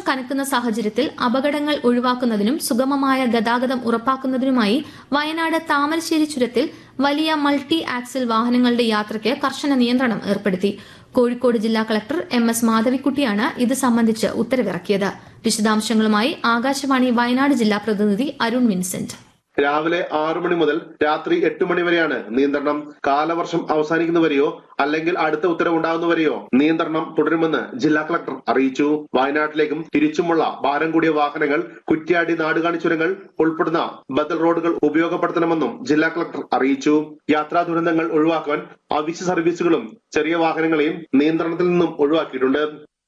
കനക്കുന്ന സാഹചര്യത്തിൽ അപകടങ്ങൾ ഒഴിവാക്കുന്നതിനും സുഗമമായ ഗതാഗതം ഉറപ്പാക്കുന്നതിനുമായി വയനാട് താമരശ്ശേരി ചുരത്തിൽ വലിയ മൾട്ടി ആക്സിൽ വാഹനങ്ങളുടെ യാത്രയ്ക്ക് കർശന നിയന്ത്രണം ഏർപ്പെടുത്തി കോഴിക്കോട് ജില്ലാ കളക്ടർ എം എസ് മാധവിക്കുട്ടിയാണ് ഇത് സംബന്ധിച്ച് ഉത്തരവിറക്കിയത് വിശദാംശങ്ങളുമായി ആകാശവാണി വയനാട് ജില്ലാ പ്രതിനിധി അരുൺ വിൻസെന്റ് രാവിലെ ആറു മണി മുതൽ രാത്രി എട്ട് മണി വരെയാണ് നിയന്ത്രണം കാലവർഷം അവസാനിക്കുന്നവരെയോ അല്ലെങ്കിൽ അടുത്ത ഉത്തരവുണ്ടാകുന്നവരെയോ നിയന്ത്രണം തുടരുമെന്ന് ജില്ലാ കളക്ടർ അറിയിച്ചു വയനാട്ടിലേക്കും തിരിച്ചുമുള്ള ഭാരം കൂടിയ വാഹനങ്ങൾ കുറ്റ്യാടി നാടുകാണി ചുരങ്ങൾ ഉൾപ്പെടുന്ന ബദൽ റോഡുകൾ ഉപയോഗപ്പെടുത്തണമെന്നും ജില്ലാ കളക്ടർ അറിയിച്ചു യാത്രാ ദുരന്തങ്ങൾ ഒഴിവാക്കാൻ അവശ്യ സർവീസുകളും ചെറിയ വാഹനങ്ങളെയും നിയന്ത്രണത്തിൽ നിന്നും ഒഴിവാക്കിയിട്ടുണ്ട്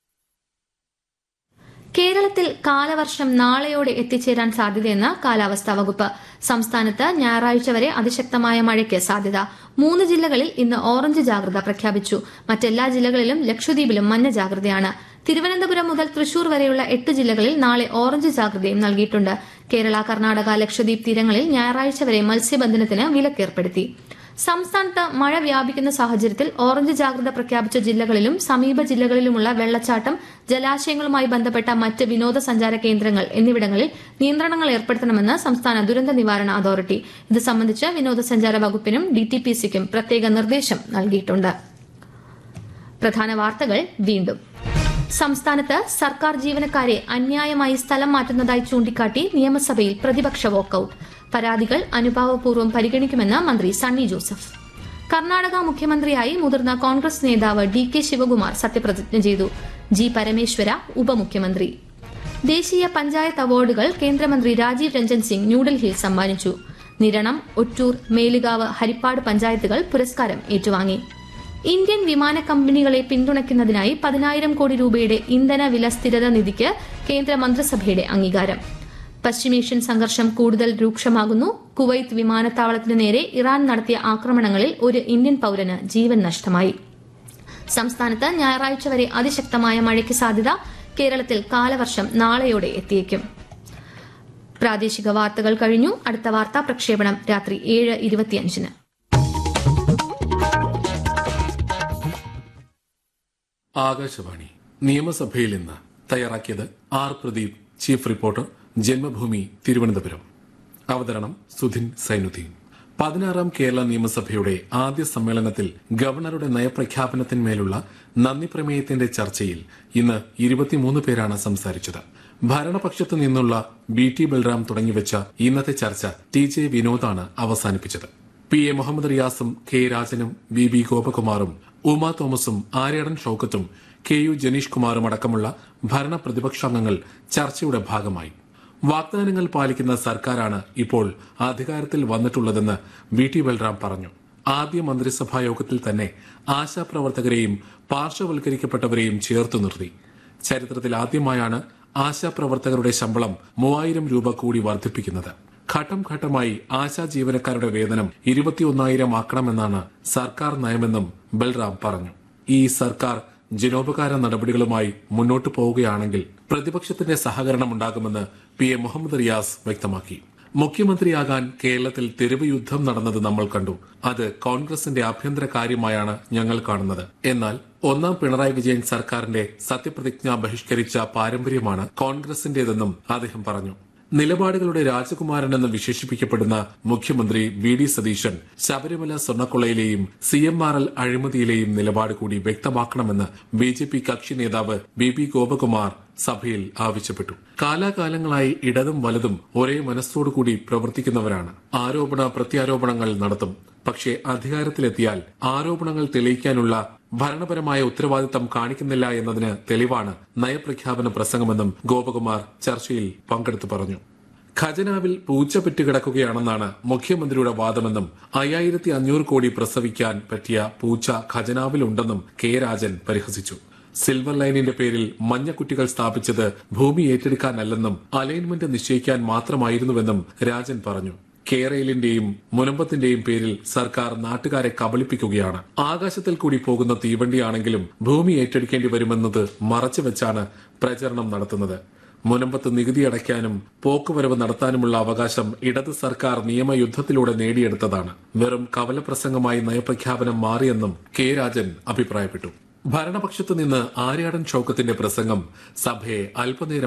കേരളത്തിൽ കാലവർഷം നാളെയോടെ എത്തിച്ചേരാൻ സാധ്യതയെന്ന് കാലാവസ്ഥാ വകുപ്പ് സംസ്ഥാനത്ത് ഞായറാഴ്ച വരെ അതിശക്തമായ മഴയ്ക്ക് സാധ്യത മൂന്ന് ജില്ലകളിൽ ഇന്ന് ഓറഞ്ച് ജാഗ്രത പ്രഖ്യാപിച്ചു മറ്റെല്ലാ ജില്ലകളിലും ലക്ഷദ്വീപിലും മഞ്ഞ ജാഗ്രതയാണ് തിരുവനന്തപുരം മുതൽ തൃശൂർ വരെയുള്ള എട്ട് ജില്ലകളിൽ നാളെ ഓറഞ്ച് ജാഗ്രതയും നൽകിയിട്ടുണ്ട് കേരള കർണാടക ലക്ഷദ്വീപ് തീരങ്ങളിൽ ഞായറാഴ്ച വരെ മത്സ്യബന്ധനത്തിന് വിലക്കേർപ്പെടുത്തി സംസ്ഥാനത്ത് മഴ വ്യാപിക്കുന്ന സാഹചര്യത്തിൽ ഓറഞ്ച് ജാഗ്രത പ്രഖ്യാപിച്ച ജില്ലകളിലും സമീപ ജില്ലകളിലുമുള്ള വെള്ളച്ചാട്ടം ജലാശയങ്ങളുമായി ബന്ധപ്പെട്ട മറ്റ് വിനോദസഞ്ചാര കേന്ദ്രങ്ങൾ എന്നിവിടങ്ങളിൽ നിയന്ത്രണങ്ങൾ ഏർപ്പെടുത്തണമെന്ന് സംസ്ഥാന ദുരന്ത നിവാരണ അതോറിറ്റി ഇത് സംബന്ധിച്ച് വിനോദസഞ്ചാര വകുപ്പിനും ഡിടിപിസിക്കും പ്രത്യേക നിർദ്ദേശം നൽകിയിട്ടുണ്ട് പ്രധാന വാർത്തകൾ വീണ്ടും സംസ്ഥാനത്ത് സർക്കാർ ജീവനക്കാരെ അന്യായമായി സ്ഥലം മാറ്റുന്നതായി ചൂണ്ടിക്കാട്ടി നിയമസഭയിൽ പ്രതിപക്ഷ വാക്കൌട്ട് പരാതികൾ അനുഭാവപൂർവ്വം പരിഗണിക്കുമെന്ന് മന്ത്രി സണ്ണി ജോസഫ് കർണാടക മുഖ്യമന്ത്രിയായി മുതിർന്ന കോൺഗ്രസ് നേതാവ് ഡി കെ ശിവകുമാർ സത്യപ്രതിജ്ഞ ചെയ്തു ജി പരമേശ്വര ഉപമുഖ്യമന്ത്രി ദേശീയ പഞ്ചായത്ത് അവാർഡുകൾ കേന്ദ്രമന്ത്രി രാജീവ് രഞ്ജൻ സിംഗ് ന്യൂഡൽഹിയിൽ സമ്മാനിച്ചു നിരണം ഒറ്റൂർ മേലുകാവ് ഹരിപ്പാട് പഞ്ചായത്തുകൾ പുരസ്കാരം ഏറ്റുവാങ്ങി ഇന്ത്യൻ വിമാന കമ്പനികളെ പിന്തുണയ്ക്കുന്നതിനായി പതിനായിരം കോടി രൂപയുടെ ഇന്ധന വില സ്ഥിരത നിധിക്ക് കേന്ദ്ര മന്ത്രിസഭയുടെ അംഗീകാരം പശ്ചിമേഷ്യൻ സംഘർഷം കൂടുതൽ രൂക്ഷമാകുന്നു കുവൈത്ത് വിമാനത്താവളത്തിന് നേരെ ഇറാൻ നടത്തിയ ആക്രമണങ്ങളിൽ ഒരു ഇന്ത്യൻ പൌരന് ജീവൻ നഷ്ടമായി സംസ്ഥാനത്ത് ഞായറാഴ്ച വരെ അതിശക്തമായ മഴയ്ക്ക് സാധ്യത കേരളത്തിൽ കാലവർഷം നാളെയോടെ എത്തിയേക്കും പ്രാദേശിക വാർത്തകൾ കഴിഞ്ഞു അടുത്ത വാർത്താ പ്രക്ഷേപണം രാത്രി ഏഴ് ഇരുപത്തിയഞ്ചിന് ആകാശവാണി നിയമസഭയിൽ ഇന്ന് തയ്യാറാക്കിയത് R Pradeep chief reporter Janmabhumi Thiruvananthapuram അവതരണം സുധിൻ സൈനുദ്ദീൻ പതിനാറാം കേരള നിയമസഭയുടെ ആദ്യ സമ്മേളനത്തിൽ ഗവർണറുടെ നയപ്രഖ്യാപനത്തിന്മേലുള്ള നന്ദി പ്രമേയത്തിന്റെ ചർച്ചയിൽ ഇന്ന് ഇരുപത്തിമൂന്ന് പേരാണ് സംസാരിച്ചത് ഭരണപക്ഷത്തു നിന്നുള്ള ബി ടി ബൽറാം തുടങ്ങിവെച്ച ഇന്നത്തെ ചർച്ച ടി ജെ വിനോദാണ് അവസാനിപ്പിച്ചത് പി എ മുഹമ്മദ് റിയാസും കെ രാജനും ബി ബി ഗോപകുമാറും ഉമാ തോമസും ആര്യാടൻ ഷൌക്കത്തും കെ യു ജനീഷ് കുമാറും അടക്കമുള്ള ഭരണ പ്രതിപക്ഷാംഗങ്ങൾ ചർച്ചയുടെ ഭാഗമായി വാഗ്ദാനങ്ങൾ പാലിക്കുന്ന സർക്കാരാണ് ഇപ്പോൾ അധികാരത്തിൽ വന്നിട്ടുള്ളതെന്ന് വി ടി ബൽറാം പറഞ്ഞു ആദ്യ മന്ത്രിസഭാ യോഗത്തിൽ തന്നെ ആശാപ്രവർത്തകരെയും പാർശ്വവൽക്കരിക്കപ്പെട്ടവരെയും ചേർത്തു നിർത്തി ചരിത്രത്തിൽ ആദ്യമായാണ് ആശാപ്രവർത്തകരുടെ ശമ്പളം മൂവായിരം രൂപ കൂടി വർദ്ധിപ്പിക്കുന്നത് ഘട്ടം ഘട്ടമായി ആശാ ജീവനക്കാരുടെ വേതനം ഇരുപത്തിയൊന്നായിരം ആക്കണമെന്നാണ് സർക്കാർ നയമെന്നും ബൽറാം പറഞ്ഞു ഈ സർക്കാർ ജനോപകാര നടപടികളുമായി മുന്നോട്ടു പോവുകയാണെങ്കിൽ പ്രതിപക്ഷത്തിന്റെ സഹകരണം ഉണ്ടാകുമെന്ന് പി എ മുഹമ്മദ് റിയാസ് വ്യക്തമാക്കി മുഖ്യമന്ത്രിയാകാൻ കേരളത്തിൽ തെരുവ് യുദ്ധം നടന്നത് നമ്മൾ കണ്ടു അത് കോൺഗ്രസിന്റെ ആഭ്യന്തര കാര്യമായാണ് ഞങ്ങൾ കാണുന്നത് എന്നാൽ ഒന്നാം പിണറായി വിജയൻ സർക്കാരിന്റെ സത്യപ്രതിജ്ഞ ബഹിഷ്കരിച്ച പാരമ്പര്യമാണ് കോൺഗ്രസിന്റേതെന്നും അദ്ദേഹം പറഞ്ഞു നിലപാടുകളുടെ രാജകുമാരനെന്ന് വിശേഷിപ്പിക്കപ്പെടുന്ന മുഖ്യമന്ത്രി വി ഡി സതീശൻ ശബരിമല സ്വർണ്ണക്കൊള്ളയിലെയും സി എം ആർ എൽ അഴിമതിയിലെയും നിലപാട് കൂടി വ്യക്തമാക്കണമെന്ന് ബി ജെ പി കക്ഷി നേതാവ് ബി ബി ഗോപകുമാർ സഭയിൽ ആവശ്യപ്പെട്ടു കാലാകാലങ്ങളായി ഇടതും വലതും ഒരേ മനസ്സോടുകൂടി പ്രവർത്തിക്കുന്നവരാണ് ആരോപണ പ്രത്യാരോപണങ്ങൾ നടത്തും പക്ഷേ അധികാരത്തിലെത്തിയാൽ ആരോപണങ്ങൾ തെളിയിക്കാനുള്ള ഭരണപരമായ ഉത്തരവാദിത്തം കാണിക്കുന്നില്ല എന്നതിന് തെളിവാണ് നയപ്രഖ്യാപന പ്രസംഗമെന്നും ഗോപകുമാർ ചർച്ചയിൽ പങ്കെടുത്തു പറഞ്ഞു ഖജനാവിൽ പൂച്ച പെറ്റുകിടക്കുകയാണെന്നാണ് മുഖ്യമന്ത്രിയുടെ വാദമെന്നും അയ്യായിരത്തി അഞ്ഞൂറ് കോടി പ്രസവിക്കാൻ പറ്റിയ പൂച്ച ഖജനാവിലുണ്ടെന്നും കെ രാജൻ പരിഹസിച്ചു സിൽവർ ലൈനിന്റെ പേരിൽ മഞ്ഞക്കുറ്റികൾ സ്ഥാപിച്ചത് ഭൂമി ഏറ്റെടുക്കാനല്ലെന്നും അലൈൻമെന്റ് നിശ്ചയിക്കാൻ മാത്രമായിരുന്നുവെന്നും രാജൻ പറഞ്ഞു കേരളിന്റെയും മുനമ്പത്തിന്റെയും പേരിൽ സർക്കാർ നാട്ടുകാരെ കബളിപ്പിക്കുകയാണ് ആകാശത്തിൽ കൂടി പോകുന്ന തീവണ്ടിയാണെങ്കിലും ഭൂമി ഏറ്റെടുക്കേണ്ടി വരുമെന്നത് മറച്ചുവെച്ചാണ് പ്രചരണം നടത്തുന്നത് മുനമ്പത്ത് നികുതി അടയ്ക്കാനും പോക്കുവരവ് നടത്താനുമുള്ള അവകാശം ഇടത് സർക്കാർ നിയമയുദ്ധത്തിലൂടെ നേടിയെടുത്തതാണ് വെറും കവലപ്രസംഗമായി നയപ്രഖ്യാപനം മാറിയെന്നും കെ രാജൻ അഭിപ്രായപ്പെട്ടു ഭരണപക്ഷത്തു നിന്ന് ആര്യാടൻ ഷൌക്കത്തിന്റെ പ്രസംഗം സഭയെ അല്പനേരം